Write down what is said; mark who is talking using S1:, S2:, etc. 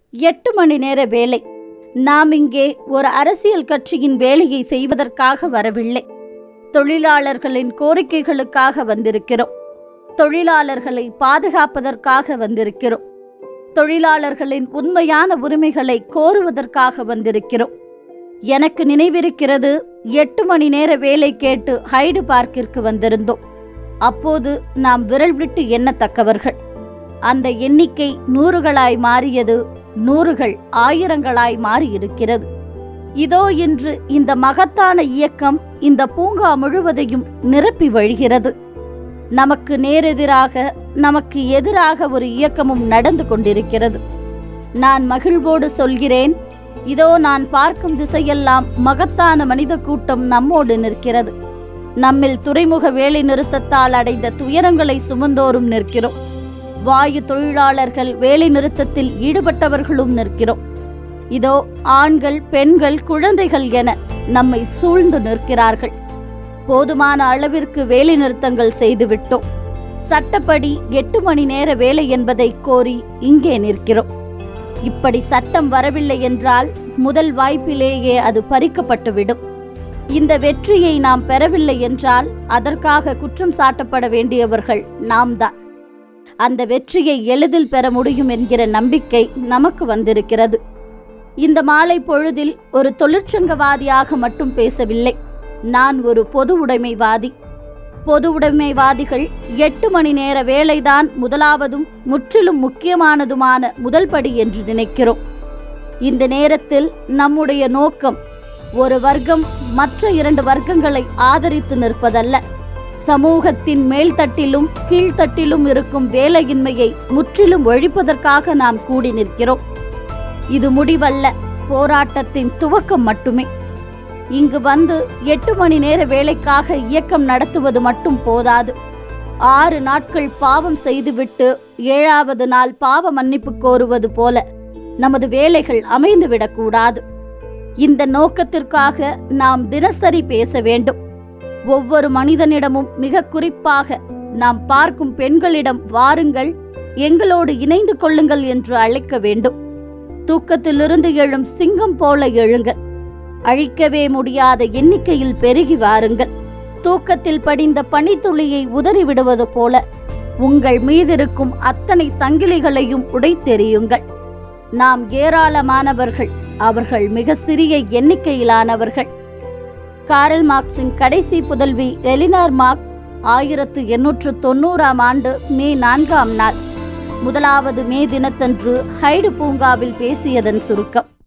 S1: எட்டு மணி நேர வேலை நாம் இங்கே ஒரு அரசியல் கட்சியின் வேலையை செய்வதற்காக வரவில்லை தொழிலாளர்களின் கோரிக்கைகளுக்காக வந்திருக்கிறோம் தொழிலாளர்களை பாதுகாப்பதற்காக வந்திருக்கிறோம் தொழிலாளர்களின் உண்மையான உரிமைகளை கோருவதற்காக வந்திருக்கிறோம் எனக்கு நினைவிருக்கிறது எட்டு மணி நேர வேலை கேட்டு ஹைடு பார்க்கிற்கு வந்திருந்தோம் அப்போது நாம் விரல் விட்டு எண்ணத்தக்கவர்கள் அந்த எண்ணிக்கை நூறுகளாய் மாறியது நூறுகள் ஆயிரங்களாய் மாறியிருக்கிறது இதோ இன்று இந்த மகத்தான இயக்கம் இந்த பூங்கா முழுவதையும் நிரப்பி வழிகிறது நமக்கு நேரெதிராக நமக்கு எதிராக ஒரு இயக்கமும் நடந்து கொண்டிருக்கிறது நான் மகிழ்வோடு சொல்கிறேன் இதோ நான் பார்க்கும் திசையெல்லாம் மகத்தான மனித கூட்டம் நம்மோடு நிற்கிறது நம்மில் துறைமுக வேலை நிறுத்தத்தால் அடைந்த துயரங்களை சுமந்தோரும் நிற்கிறோம் வாயு தொழிலாளர்கள் வேலை நிறுத்தத்தில் ஈடுபட்டவர்களும் நிற்கிறோம் இதோ ஆண்கள் பெண்கள் குழந்தைகள் என நம்மை சூழ்ந்து நிற்கிறார்கள் போதுமான அளவிற்கு வேலை நிறுத்தங்கள் செய்துவிட்டோம் சட்டப்படி எட்டு மணி நேர வேலை என்பதை கோரி இங்கே நிற்கிறோம் இப்படி சட்டம் வரவில்லை என்றால் முதல் வாய்ப்பிலேயே அது பறிக்கப்பட்டுவிடும் இந்த வெற்றியை நாம் பெறவில்லை என்றால் அதற்காக குற்றம் சாட்டப்பட வேண்டியவர்கள் நாம் தான் அந்த வெற்றியை எளிதில் பெற முடியும் என்கிற நம்பிக்கை நமக்கு வந்திருக்கிறது இந்த மாலை பொழுதில் ஒரு தொழிற்சங்கவாதியாக மட்டும் பேசவில்லை நான் ஒரு பொது உடைமைவாதி பொது உடைமைவாதிகள் எட்டு மணி நேர வேலைதான் முதலாவதும் முற்றிலும் முக்கியமானதுமான முதல் படி என்று நினைக்கிறோம் இந்த நேரத்தில் நம்முடைய நோக்கம் ஒரு வர்க்கம் மற்ற இரண்டு வர்க்கங்களை ஆதரித்து நிற்பதல்ல சமூகத்தின் மேல்தட்டிலும் கீழ்த்தட்டிலும் இருக்கும் வேலையின்மையை முற்றிலும் ஒழிப்பதற்காக நாம் கூடி நிற்கிறோம் இது முடிவல்ல போராட்டத்தின் துவக்கம் மட்டுமே இங்கு வந்து எட்டு மணி நேர வேலைக்காக இயக்கம் நடத்துவது மட்டும் போதாது ஆறு நாட்கள் பாவம் செய்துவிட்டு ஏழாவது நாள் பாவ மன்னிப்பு கோருவது போல நமது வேலைகள் அமைந்துவிடக்கூடாது இந்த நோக்கத்திற்காக நாம் தினசரி பேச வேண்டும் ஒவ்வொரு மனிதனிடமும் மிக குறிப்பாக நாம் பார்க்கும் பெண்களிடம் வாருங்கள் எங்களோடு இணைந்து கொள்ளுங்கள் என்று அழைக்க வேண்டும் தூக்கத்திலிருந்து எழும் சிங்கம் போல எழுங்கள் அழிக்கவே முடியாத எண்ணிக்கையில் பெருகி வாருங்கள் தூக்கத்தில் படிந்த பனித்துளியை உதறி விடுவது போல உங்கள் மீதிருக்கும் அத்தனை சங்கிலிகளையும் உடைத்தெறியுங்கள் நாம் ஏராளமானவர்கள் அவர்கள் மிக சிறிய எண்ணிக்கையிலானவர்கள் காரல் மார்க்ஸின் கடைசி புதல்வி எலினார் மார்க் ஆயிரத்து எண்ணூற்று தொண்ணூறாம் ஆண்டு மே நான்காம் நாள் முதலாவது மே தினத்தன்று ஹைடு பூங்காவில் பேசியதன் சுருக்கம்